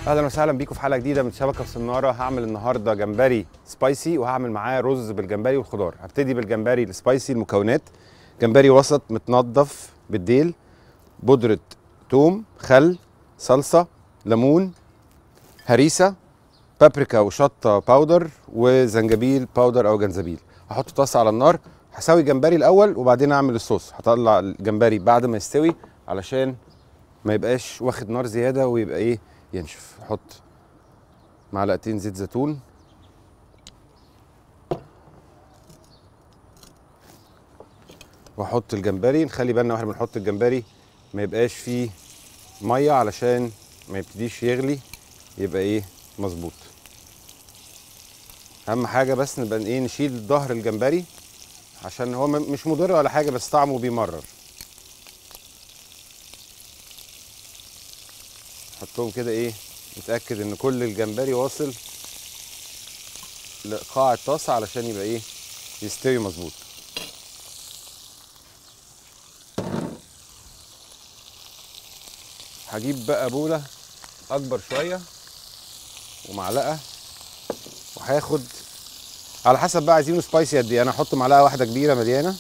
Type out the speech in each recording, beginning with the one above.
اهلا وسهلا بيكم في حلقه جديده من شبكه صناره هعمل النهارده جمبري سبايسي وهعمل معاه رز بالجمبري والخضار هبتدي بالجمبري السبايسي المكونات جمبري وسط متنضف بالديل بودره توم خل صلصه ليمون هريسه بابريكا وشطه باودر وزنجبيل باودر او جنزبيل هحط طاسه على النار هسوي جمبري الاول وبعدين اعمل الصوص هطلع الجمبري بعد ما يستوي علشان ما يبقاش واخد نار زياده ويبقى ايه ينشف احط معلقتين زيت زيتون واحط الجمبري نخلي بالنا واحنا بنحط الجمبري ما يبقاش فيه ميه علشان ما يبتديش يغلي يبقى ايه مظبوط اهم حاجه بس نبقى ايه نشيل ظهر الجمبري عشان هو م- مش مضر ولا حاجه بس طعمه بيمرر حطهم كده ايه نتاكد ان كل الجمبري واصل لقاع الطاسه علشان يبقى ايه يستوي مظبوط هجيب بقى بوله اكبر شويه ومعلقه وهاخد على حسب بقى عايزينه سبايسي قد ايه انا هحط معلقه واحده كبيره مليانه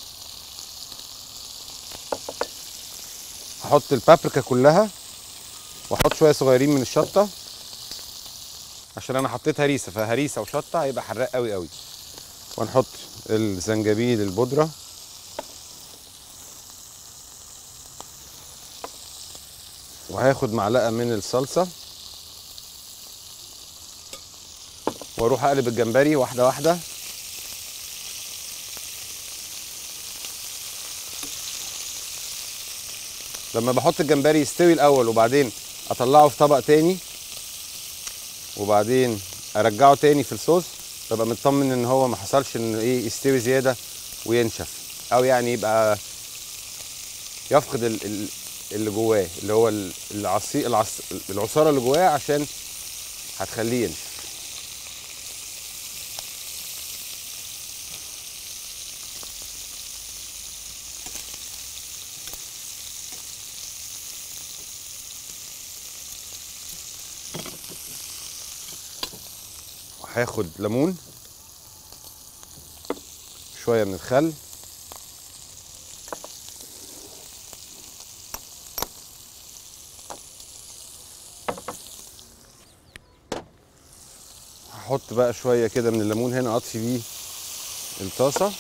هحط البابريكا كلها واحط شويه صغيرين من الشطه عشان انا حطيت هريسه فهريسه وشطه هيبقى حراق قوي قوي ونحط الزنجبيل البودره وهاخد معلقه من الصلصه واروح اقلب الجمبري واحده واحده لما بحط الجمبري يستوي الاول وبعدين اطلعه في طبق تاني وبعدين ارجعه تاني في الصوص ببقى مطمن ان هو ما حصلش ان ايه يستوي زياده وينشف او يعني يبقى يفقد ال- ال- اللي جواه اللي هو ال- العصي العص العصاره اللي جواه عشان هتخليه ينشف هاخد ليمون شويه من الخل هحط بقى شويه كده من الليمون هنا اطفي بيه الطاسه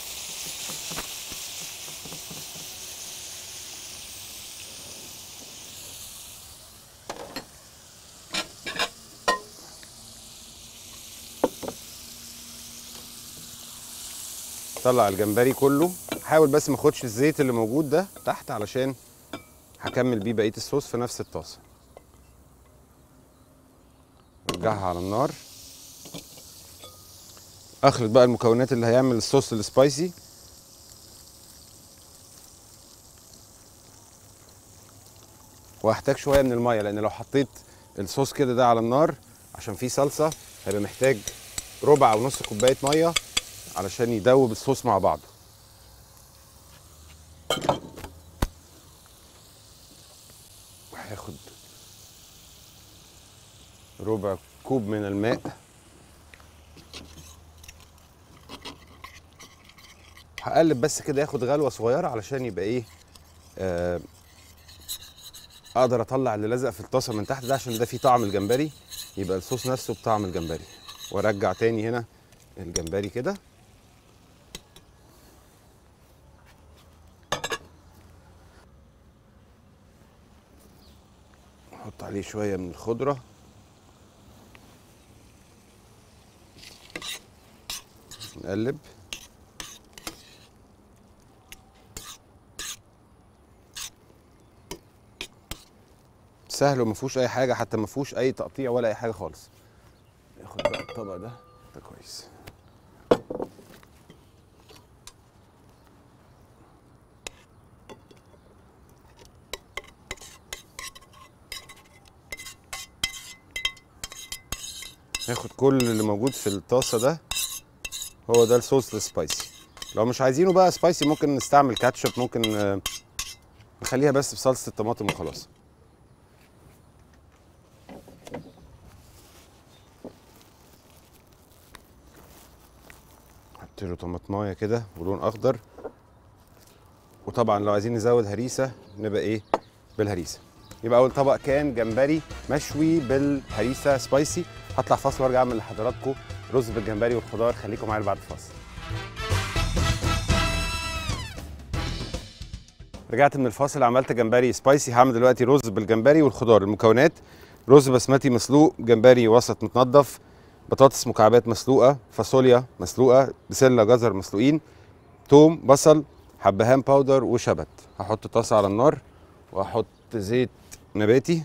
طلع الجمبري كله حاول بس ما اخدش الزيت اللي موجود ده تحت علشان هكمل بيه بقيه الصوص في نفس الطاسه ارجعها على النار اخلط بقى المكونات اللي هيعمل الصوص السبايسي وهحتاج شويه من الميه لان لو حطيت الصوص كده ده على النار عشان فيه صلصه هيبقى محتاج ربع او نص كوبايه ميه علشان يدوب الصوص مع بعضه هاخد ربع كوب من الماء هقلب بس كده ياخد غلوه صغيره علشان يبقى ايه آه اقدر اطلع اللي لزق في الطاسه من تحت ده عشان ده فيه طعم الجمبري يبقى الصوص نفسه بطعم الجمبري وارجع تاني هنا الجمبري كده نحط عليه شويه من الخضره نقلب سهل وما فيهوش اي حاجه حتى ما فيهوش اي تقطيع ولا اي حاجه خالص ناخد بقى الطبق ده ده كويس ناخد كل اللي موجود في الطاسه ده هو ده الصوص السبايسي لو مش عايزينه بقى سبايسي ممكن نستعمل كاتشب ممكن آه، نخليها بس بصلصه الطماطم وخلاص نحط له طماطمايه كده ولون اخضر وطبعا لو عايزين نزود هريسه نبقى ايه بالهريسه يبقى اول طبق كان جمبري مشوي بالهريسه سبايسي هطلع فاصل وارجع اعمل لحضراتكم رز بالجمبري والخضار خليكم معايا بعد الفاصل رجعت من الفاصل عملت جمبري سبايسي هعمل دلوقتي رز بالجمبري والخضار المكونات رز بسمتي مسلوق جمبري وسط متنضف بطاطس مكعبات مسلوقه فاصوليا مسلوقه بسله جزر مسلوقين توم بصل حبهان باودر وشبت هحط طاسه على النار واحط زيت نباتي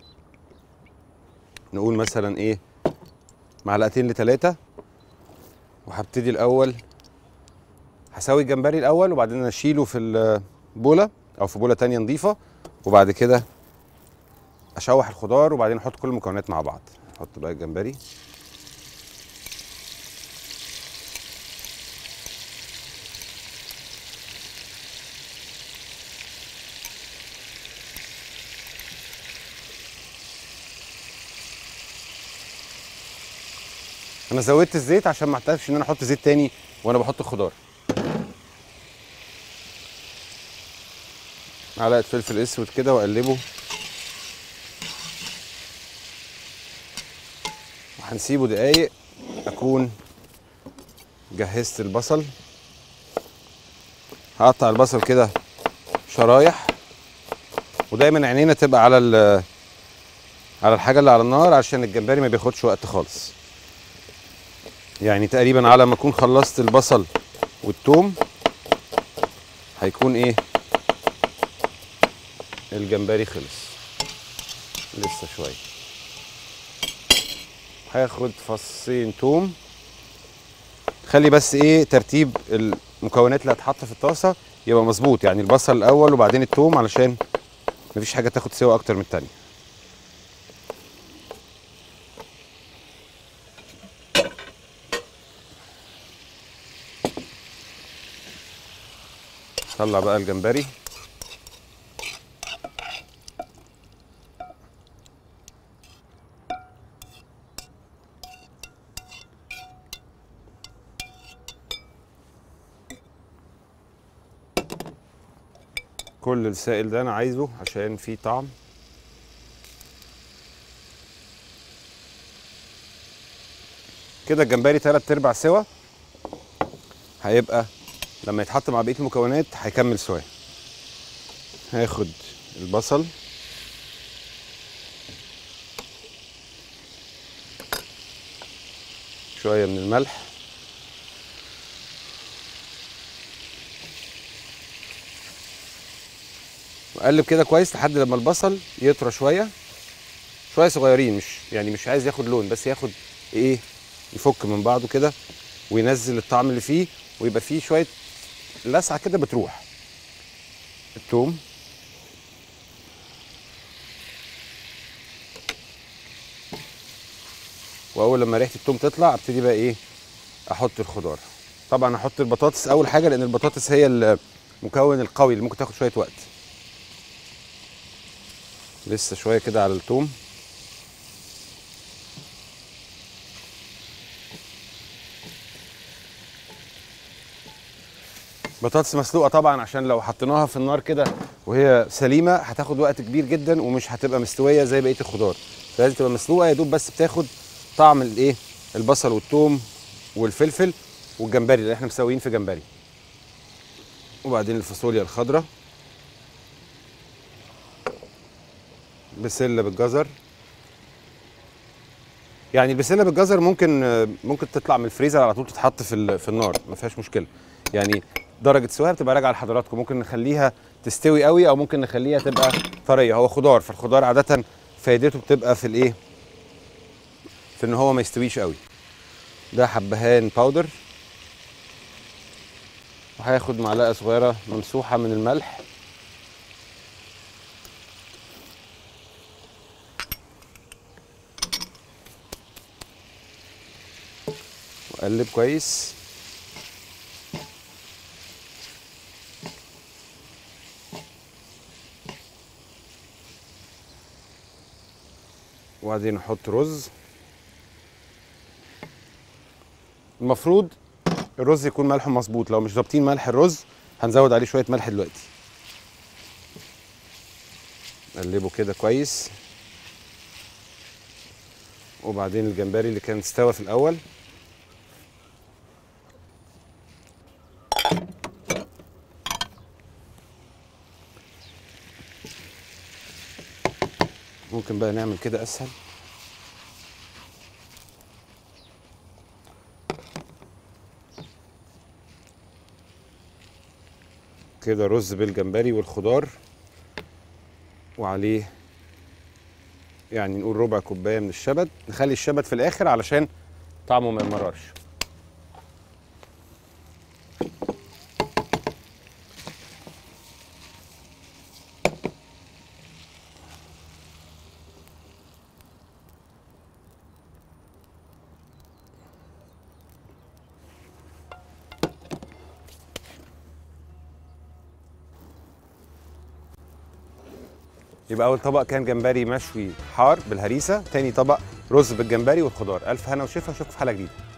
نقول مثلا ايه معلقتين لتلاتة وهبتدي الاول هسوي الجمبري الاول وبعدين اشيله في البوله او في بوله تانية نظيفه وبعد كده اشوح الخضار وبعدين احط كل المكونات مع بعض احط بقى الجمبري انا زودت الزيت عشان ما احتاجش ان انا احط زيت تاني وانا بحط الخضار معلقه فلفل اسود كده واقلبه وهنسيبه دقايق اكون جهزت البصل هقطع البصل كده شرايح ودايما عينينا تبقى على ال- على الحاجه اللي على النار عشان الجمبري ما بياخدش وقت خالص يعني تقريبا على ما اكون خلصت البصل والثوم هيكون ايه الجمبري خلص لسه شويه هاخد فصين توم خلي بس ايه ترتيب المكونات اللي هتحط في الطاسه يبقى مظبوط يعني البصل الاول وبعدين التوم علشان مفيش حاجه تاخد سوا اكتر من التانيه طلع بقى الجمبري كل السائل ده انا عايزه عشان فيه طعم كده الجمبري تلات ارباع سوا هيبقى لما يتحط مع بقيه المكونات هيكمل سوا هاخد البصل شويه من الملح واقلب كده كويس لحد لما البصل يطرى شويه شويه صغيرين مش يعني مش عايز ياخد لون بس ياخد ايه يفك من بعضه كده وينزل الطعم اللي فيه ويبقى فيه شويه لسعه كده بتروح الثوم واول لما ريحه الثوم تطلع ابتدي بقى ايه احط الخضار طبعا احط البطاطس اول حاجه لان البطاطس هي المكون القوي اللي ممكن تاخد شويه وقت لسه شويه كده على الثوم بطاطس مسلوقه طبعا عشان لو حطيناها في النار كده وهي سليمه هتاخد وقت كبير جدا ومش هتبقى مستويه زي بقيه الخضار لازم تبقى مسلوقه يا دوب بس بتاخد طعم الايه البصل والثوم والفلفل والجمبري اللي احنا مسويين في جمبري وبعدين الفاصوليا الخضراء بسله بالجزر يعني البسله بالجزر ممكن ممكن تطلع من الفريزر على طول تتحط في ال- في النار ما فيهاش مشكله يعني درجه سواها بتبقى راجعه لحضراتكم ممكن نخليها تستوي قوي او ممكن نخليها تبقى طريه هو خضار فالخضار عاده فايدته بتبقى في الايه في ان هو ما يستويش قوي ده حبهان باودر وهاخد معلقه صغيره ممسوحه من الملح واقلب كويس وبعدين احط رز المفروض الرز يكون ملحه مظبوط لو مش ظابطين ملح الرز هنزود عليه شويه ملح دلوقتي نقلبه كده كويس وبعدين الجمبري اللي كان استوى في الاول ممكن بقى نعمل كده اسهل كده رز بالجمبري والخضار وعليه يعني نقول ربع كوبايه من الشبت نخلي الشبت في الاخر علشان طعمه ما يمررش يبقى اول طبق كان جمبري مشوي حار بالهريسه تاني طبق رز بالجمبري والخضار الف هنا وشفا اشوفكم في حلقه جديده